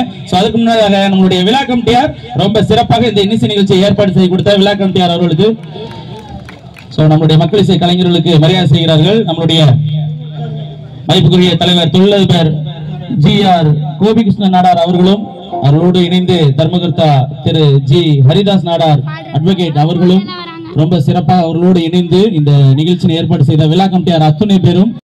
so அதுக்கு முன்னதாக நம்மளுடைய விழா கமிட்டியார் ரொம்ப சிறப்பாக இந்த இன்னிசை நிகழ்ச்சியை ஏற்பாடு செய்து கொடுத்த விழா கமிட்டியார் அவர்களுக்கு சோ நம்முடைய மக்கள் இசை கலைஞர்களுக்கு மரியாதை செய்கிறார்கள் நம்மளுடைய மதிப்புக்குரிய தலைவர் தொழிலதிபர் ஜி ஆர் கோபிகிருஷ்ணன் நாடார் அவர்களும் அவர்களோடு இணைந்து தர்மகர்த்தா திரு ஜி ஹரிதாஸ் நாடார் அட்வொகேட் அவர்களும் ரொம்ப சிறப்பாக அவர்களோடு இணைந்து இந்த நிகழ்ச்சியை ஏற்பாடு செய்த விழா கமிட்டியார் அத்துணை பேரும்